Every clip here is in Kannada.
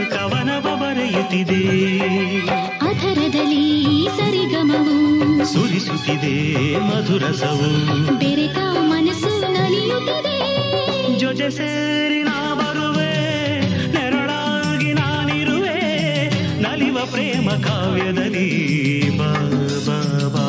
ಕವನವ ಬರೆಯುತ್ತಿದೆ ಅಧರದಲ್ಲಿ ಸರಿಗಮವು ಸುರಿಸುತ್ತಿದೆ ಮಧುರಸವು ಬೆರೆತ ಮನಸ್ಸು ನಲಿಯುತ್ತಿದೆ ಜೊತೆ ಸೇರಿ ನಾ ಬರುವೆ ನೆರಳಾಗಿ ನಾನಿರುವೆ ನಲಿವ ಪ್ರೇಮ ಕಾವ್ಯದಲ್ಲಿ ಬಾ ಬಾ ಬಾ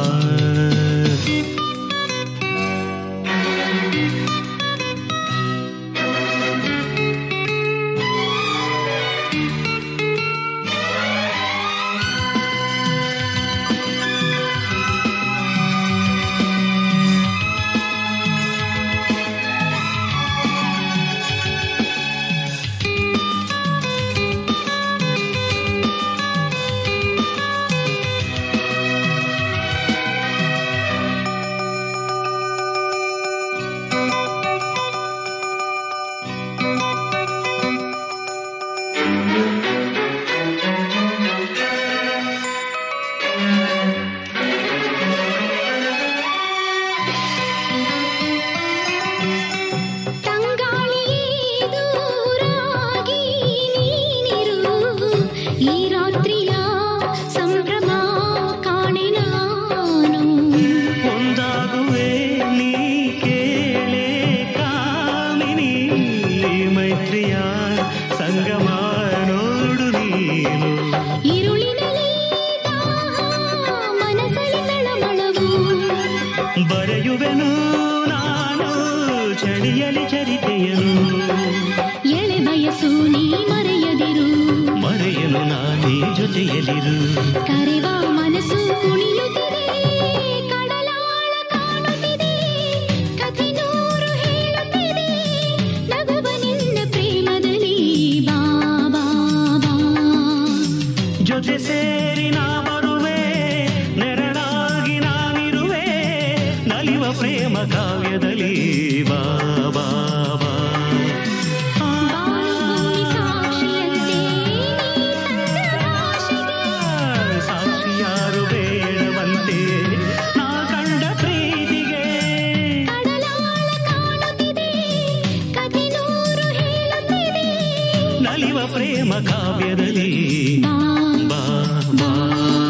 ತಂಗಾಳಿಯೇ ದೂರಾಗಿ ನೀನಿರು ಈ ರಾತ್ರಿಯ ಸಂಭ್ರಮ ಕಾಣೆ ನಾನು ಒಂದಾಗುವೆ ನೀ ಕೇಳೆ ಕಾಮಿನಿ ಮೈತ್ರಿಯ ಸಂಗಮ ನೋಡು ನೀನು ഇരുളിനലി ದಾಹ ಮನಸಲಿ ತಳಮಳವು ಬರೆಯುವೆನು ನಾನು ಚಳಿಯಲಿ ಚರಿತೆಯನು ಎಳೆ ಬಯಸು ನೀ ಮರೆಯದಿರು ಮರೆಯನು ನಾನೇ ಜೊತೆಯಲಿರು ಕರೆವ ಮನಸ್ಸು ಕುಣಿಯುತ್ತಿದೆ ಕಡಲಾಳ ಕಾಣುತ್ತಿದೆ ಕಥೆ ನೂರು ಹೇಳುತ್ತಿದೆ ನಗುವ ನಿನ್ನ ಪ್ರೇಮದಲ್ಲಿ ಬಾ ಬಾ ಬಾ ಜೊತೆ ಸೇರಿ ನಾ ಬರುವೆ ನೆರಳಾಗಿ ನಾನಿರುವೆ ನಲಿವ ಪ್ರೇಮ ಕಾವ್ಯದಲ್ಲಿ ಬಾ ಬಾ ಬಾ ಆ, ಬಾಳುಭೂಮಿ ಸಾಕ್ಷಿಯಂತೆ ನೀ ತಂದ ಭಾಷೆಗೆ ಸಾಕ್ಷಿಯಾರು ಬೇಡವಂತೆ ನಾ ಕಂಡ ಪ್ರೀತಿಗೆ ಕಡಲಾಳ ಕಾಣುತ್ತಿದೆ ಕಥೆ ನೂರು ಹೇಳುತ್ತಿದೆ ನಲಿವ ಪ್ರೇಮ ಕಾವ್ಯದಲ್ಲಿ ಬಾ ಬಾ ಬಾ